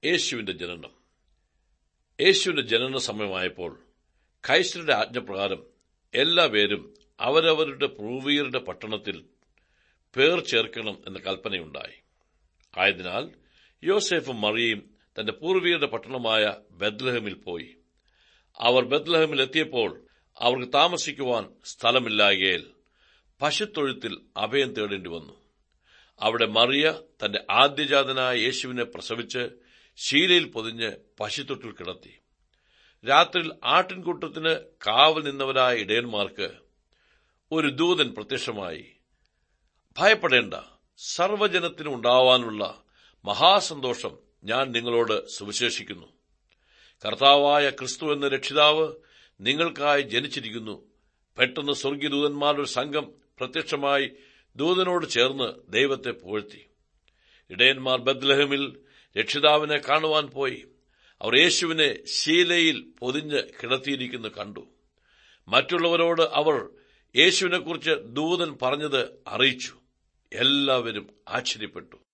യേശുവിന്റെ ജനനം യേശുവിന്റെ ജനന സമയമായപ്പോൾ കൈസരുടെ ആജ്ഞപ്രകാരം എല്ലാവരും അവരവരുടെ പൂർവീയരുടെ പട്ടണത്തിൽ പേർ ചേർക്കണം എന്ന കൽപ്പനയുണ്ടായി ആയതിനാൽ യോസേഫും മറിയയും തന്റെ പൂർവീയരുടെ പട്ടണമായ ബദ്ലഹമിൽ പോയി അവർ ബദ്ലഹമിൽ എത്തിയപ്പോൾ അവർക്ക് താമസിക്കുവാൻ സ്ഥലമില്ലായകയിൽ പശുത്തൊഴുത്തിൽ അഭയം തേടേണ്ടി വന്നു അവിടെ മറിയ തന്റെ ആദ്യജാതനായ യേശുവിനെ പ്രസവിച്ച് ശീലയിൽ പൊതിഞ്ഞ് പശുത്തൊട്ടിൽ കിടത്തി രാത്രിയിൽ ആട്ടിൻകൂട്ടത്തിന് കാവൽ നിന്നവരായ ഇടയന്മാർക്ക് ഒരു ദൂതൻ പ്രത്യക്ഷമായി ഭയപ്പെടേണ്ട സർവജനത്തിനും ഉണ്ടാവാനുള്ള മഹാസന്തോഷം ഞാൻ നിങ്ങളോട് സുവിശേഷിക്കുന്നു കർത്താവായ ക്രിസ്തു എന്ന രക്ഷിതാവ് നിങ്ങൾക്കായി ജനിച്ചിരിക്കുന്നു പെട്ടെന്ന് സ്വർഗീയദൂതന്മാരുടെ സംഘം പ്രത്യക്ഷമായി ദൂതനോട് ചേർന്ന് ദൈവത്തെ പുകഴ്ത്തി ഇടയന്മാർ ബദ്ലഹമിൽ രക്ഷിതാവിനെ കാണുവാൻ പോയി അവർ യേശുവിനെ ശീലയിൽ പൊതിഞ്ഞ് കിടത്തിയിരിക്കുന്നു കണ്ടു മറ്റുള്ളവരോട് അവർ യേശുവിനെക്കുറിച്ച് ദൂതൻ പറഞ്ഞത് അറിയിച്ചു എല്ലാവരും ആശ്ചര്യപ്പെട്ടു